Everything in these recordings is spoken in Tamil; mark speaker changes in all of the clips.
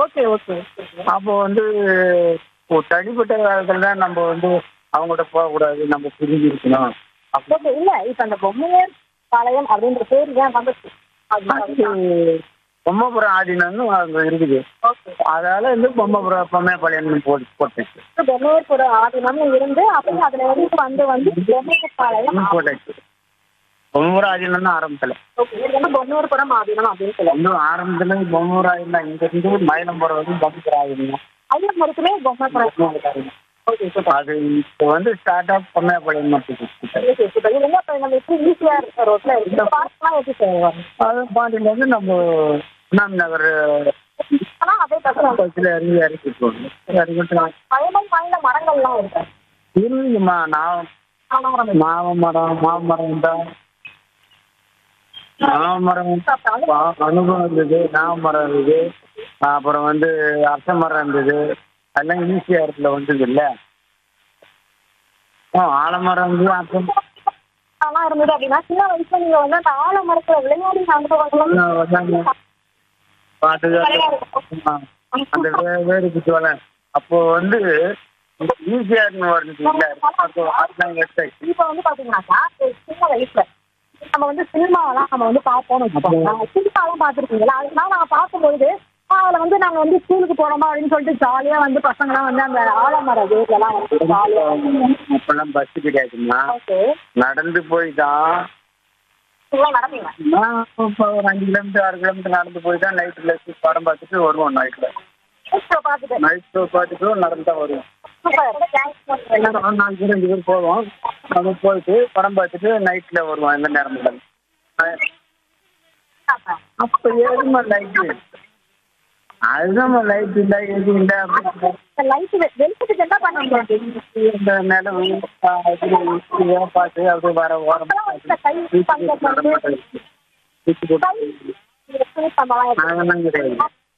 Speaker 1: ஓகே ஓகே
Speaker 2: அப்போ வந்து ஒரு தனிப்பட்ட காலத்துல தான் நம்ம வந்து அவங்ககிட்ட போகக்கூடாது நம்ம புரிஞ்சு இருக்கணும் அப்போ
Speaker 1: ஓகே இல்ல இப்ப அந்த பொம்மையர் பாளையம் அப்படின்ற பேர் ஏன் வந்துச்சு
Speaker 2: அது
Speaker 1: அது
Speaker 2: பொம்மபுரம் ஆதீனம்னு அங்க இருக்குது
Speaker 1: ஓகே
Speaker 2: அதனால வந்து பொம்மபுரம் பொம்மைப்பாளையம் போட்டு போட்டாச்சு
Speaker 1: பொம்மையர் ஆதினம்னு இருந்து அப்புறம் அதுல இருந்து வந்து வந்து பொம்மையர் பாளையம்
Speaker 2: போட்டாச்சு பொம்மபுரம் ஆதீனம் தான் ஆரம்பத்துல
Speaker 1: ஓகே இது வந்து பொம்மையர்புரம் ஆதீனம் அப்படின்னு சொல்லுவாங்க
Speaker 2: வந்து ஆரம்பத்துல பொம்மபுரம் ஆதீனம் இங்க இருந்து மயிலம்புரம் வந்து பொம்மபுரம் ஆதீனம்
Speaker 1: ஐயா மருத்துவமே பொம்மையர்புரம் ஓகே சூப்பர்
Speaker 2: அது இப்போ வந்து ஸ்டார்ட் ஆஃப் பொம்மைப்பாளையம் மட்டும்
Speaker 1: ஓகே சூப்பர் இது என்ன இப்ப நம்ம எப்படி ஈஸியா இருக்க ரோட்ல இந்த பார்க்லாம் எப்படி செய்வாங்க
Speaker 2: அது பாண்டியில இருந்து நம்ம அண்ணாமி நகர்
Speaker 1: ஆனா அதே பக்கம்
Speaker 2: பஸ்ல இறங்கி இறக்கி போகணும் இறங்கிட்டு
Speaker 1: பயணம் வாய்ந்த மரங்கள்லாம் இருக்கு
Speaker 2: இருந்துமா நான்
Speaker 1: ஆனாரம்
Speaker 2: மாமரம் மாமரம் தான் மாமரம் பா- அனுபவம் இருந்தது நாமரம் இருந்தது அப்புறம் வந்து அரச மரம் இருந்தது அதெல்லாம் ஈஸியா இடத்துல வந்தது இல்ல ஆ ஆலமரம் வந்து அப்புறம்
Speaker 1: அதெல்லாம் இருந்தது அப்படின்னா சின்ன வயசுல நீங்க வந்து அந்த ஆலமரத்துல விளையாடி அனுபவங்கள்
Speaker 2: வந்தாங்க பாட்டுக்காக ஆ, அந்த வே- வேறு குத்துவல அப்போ வந்து ஈஸியா இருந்து வருது இல்ல அப்போ அதுதான் எடுத்தாச்சு
Speaker 1: இப்ப வந்து பாத்தீங்கன்னாக்கா ஒரு சின்ன வயசுல நம்ம வந்து சினிமாவெல்லாம் நம்ம வந்து பார்ப்போம்னு வச்சுக்கோங்க நாங்க சினிமாலாம் பார்த்துருக்கீங்களா அதனால நாங்க பார்க்கும்பொழுது அதுல வந்து நாங்க வந்து ஸ்கூலுக்கு போறோமா அப்படின்னு சொல்லிட்டு ஜாலியா வந்து பசங்கலாம் வந்து அந்த ஆலமர வேர்லாம் வந்து ஜாலியா
Speaker 2: அப்பெல்லாம் பஸ் கிடையாதுமா
Speaker 1: ஓகே
Speaker 2: நடந்து போய் தான்
Speaker 1: இதெல்லாம் நடந்தீங்க
Speaker 2: நான் இப்போ ஒரு அஞ்சு கிலோமீட்டர் ஆறு கிலோமீட்டர் நடந்து போய் தான் நைட்ல படம் பார்த்துட்டு வருவோம் நைட்ல
Speaker 1: இப்போ பார்த்துட்டு
Speaker 2: நைட் ஷோ பார்த்துட்டு நடந்து தான் வருவோம்
Speaker 1: சூப்பர் தேங்க்ஸ்
Speaker 2: எல்லாரும் நாலு பேர் அஞ்சு பேர் போவோம் நம்ம போயிட்டு படம் பார்த்துட்டு நைட்ல வருவோம் எந்த நேரம் அப்ப ஏதுமா லைட்டு அதுதான் லைட் இல்ல எது இல்ல அப்படின்னு
Speaker 1: லைட் வெளிச்சத்துக்கு என்ன பண்ணுவீங்க
Speaker 2: இந்த நிலம் இதுவா பார்த்து அப்படியே வர ஓரம் பார்த்து வீட்டுக்கு நடமாட்டம் இருக்கு. வீட்டுக்கு போட்டு அதெல்லாம் கிடையாது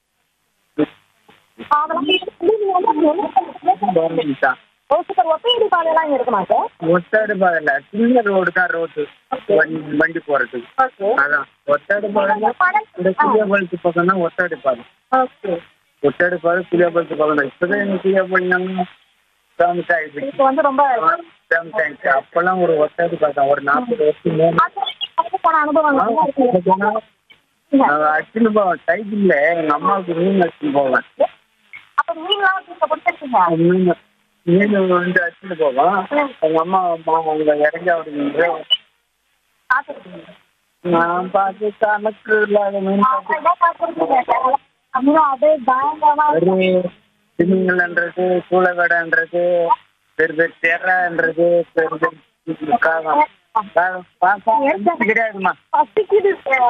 Speaker 2: கவர்மெண்ட் தான்
Speaker 1: ஒப்பேரி பாதையெல்லாம் இங்க இருக்குமா சார்
Speaker 2: ஒத்தாடு பாதையில சின்ன ரோடு தான் ரோடு வண்டி போறதுக்கு
Speaker 1: ஓகே
Speaker 2: அதான் ஒத்தாடு பாதை இந்த புளியபாலத்து பக்கம் தான் ஒத்தாடு பாதை
Speaker 1: ஓகே
Speaker 2: ஒத்தாடு பாதை புளியபாலத்து பக்கம் தான் இப்பதான் எங்க புளியபாலம் ஃபேமஸ் ஆயிடுச்சு
Speaker 1: இப்போ வந்து ரொம்ப
Speaker 2: ஃபேமஸ் ஆயிடுச்சு அப்பெல்லாம் ஒரு ஒத்தாடு பாதை தான். ஒரு நாற்பது வருஷம் மேல
Speaker 1: அது போன அனுபவம் இருக்கு
Speaker 2: அச்சுன்னு போவேன் சைக்கிள்ல எங்க அம்மாவுக்கு மீன் அடிச்சுட்டு போவேன்
Speaker 1: அப்ப மீன்லாம் நீங்க கொடுத்துருக்கீங்க
Speaker 2: மீன் மீன் வந்து அடிச்சுட்டு போவேன் எங்க அம்மா அம்மா அவங்க இறங்கி அவருக்கு
Speaker 1: பார்த்துருக்கீங்க
Speaker 2: நான் பார்த்து கணக்கு இல்லாத மீன் பார்த்து
Speaker 1: அப்படின்னா அப்படியே பயங்கரமா
Speaker 2: ஒரு திமிங்கலன்றது சூளகடைன்றது பெரு பெரு தெரன்றது பெரு பெரு காகம் காகம் பார்த்தா கிடையாதுமா
Speaker 1: பசிக்குது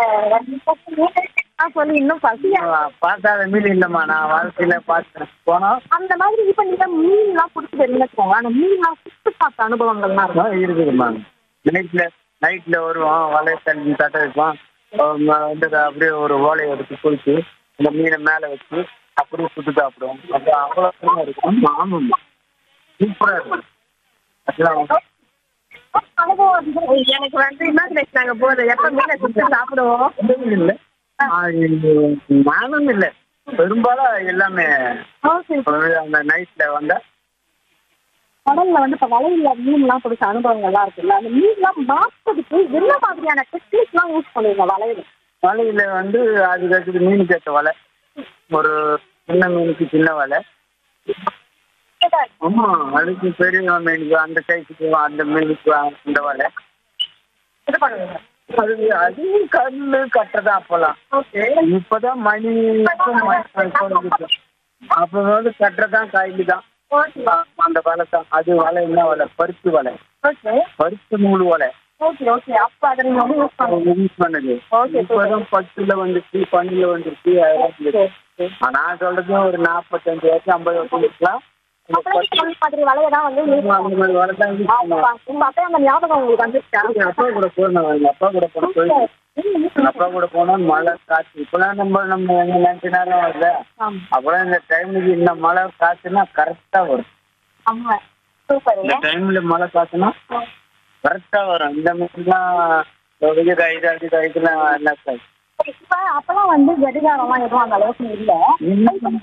Speaker 1: நான் சொல்லி இன்னும் பசியா
Speaker 2: பார்க்காத மீன் இல்லைம்மா நான் வாழ்க்கையில பார்த்து போனோம்
Speaker 1: அந்த மாதிரி இப்ப நீங்க மீன்லாம் பிடிச்சி தெரிஞ்சுக்கோங்க அந்த மீன்லாம் சுட்டு பார்த்த அனுபவங்கள்லாம் இருக்கும்
Speaker 2: ஆ, இருக்குதும்மா நைட்ல நைட்ல வருவோம் வலையை தண்ணி தட்ட வைப்போம் அவங்க வந்து அப்படியே ஒரு ஓலையை எடுத்து குளிச்சு இந்த மீனை மேலே வச்சு அப்படியே சுட்டு சாப்பிடுவோம் அப்போ அவ்வளோ அருமையா இருக்கும் ஆமாம் சூப்பராக இருக்கும் அதெல்லாம்
Speaker 1: அனுபவம் எனக்கு வந்து இமேஜினேஷன் நாங்க போதும் எப்ப மீனை சுட்டு சாப்பிடுவோம்
Speaker 2: ஒண்ணும் இல்ல ஆ, இது நானும் இல்லை பெரும்பாலும் எல்லாமே
Speaker 1: ஓகே
Speaker 2: அந்த நைட்ல வந்தா
Speaker 1: கடல்ல வந்து இப்ப வலையில மீன்லாம் பிடிச்ச அனுபவங்கள்லாம் இருக்குல்ல அந்த மீன்லாம் மாத்துறதுக்கு என்ன மாதிரியான டெக்னிக்லாம் யூஸ் பண்ணுவீங்க வலையில
Speaker 2: வலையில வந்து அதுக்கு அதுக்கு மீனுக்கு ஏற்ற வலை ஒரு சின்ன மீனுக்கு சின்ன வலை ஆமா அதுக்கு பெரிய மீனுக்கு அந்த சைஸுக்கு அந்த மீனுக்கு அந்த வலை
Speaker 1: இது பண்ணுவீங்க
Speaker 2: அது அதுவும் கல்லு கட்டதான் அப்பெல்லாம்
Speaker 1: ஓகே
Speaker 2: இப்பதான் மணி அப்ப வந்து கட்டதான் காய்க்கு தான்
Speaker 1: ஓகே
Speaker 2: அந்த வலை தான் அது வலை என்ன வலை பருத்தி வலை
Speaker 1: ஓகே
Speaker 2: பருத்தி நூல் வலை
Speaker 1: ஓகே ஓகே அப்ப அதை நீங்க வந்து யூஸ் பண்ணுவீங்க
Speaker 2: யூஸ் பண்ணது
Speaker 1: Okay,
Speaker 2: இப்பதான் பத்துல வந்துருச்சு பன்னில வந்துருச்சு அதெல்லாம் வந்துருச்சு. நான் சொல்றது ஒரு நாற்பத்தஞ்சு வருஷம் ஐம்பது வருஷம் இருக்கலாம் இந்த
Speaker 1: அப்பெல்லாம் நீங்க அந்த மாதிரி வலையை தான் வந்து யூஸ்
Speaker 2: அந்த மாதிரி வலை தான் யூஸ் பண்ணுவேன்
Speaker 1: பண்ணுவாங்க உங்க அப்பா அந்த ஞாபகம் உங்களுக்கு வந்துருச்சா
Speaker 2: எங்க அப்பா கூட போனேன் எங்க அப்பா கூட போன போய் எங்க அப்பா கூட போனா மழை காற்று இப்பெல்லாம் நம்ம நம்ம எங்க நினைச்ச நேரம் வருது
Speaker 1: ஆமா
Speaker 2: அப்பெல்லாம் இந்த டைமுக்கு இந்த மழை காத்துனா கரெக்டா வரும்
Speaker 1: ஆமா சூப்பர்
Speaker 2: இந்த டைம்ல மழை காத்துனா கரெக்டா வரும் இந்த மாதிரிலாம் வெயில் காயுது அது காயுதுலாம் என்ன
Speaker 1: இப்ப அப்பெல்லாம் வந்து கடிகாரம்லாம் எதுவும் அந்த அளவுக்கு இல்ல
Speaker 2: இல்லை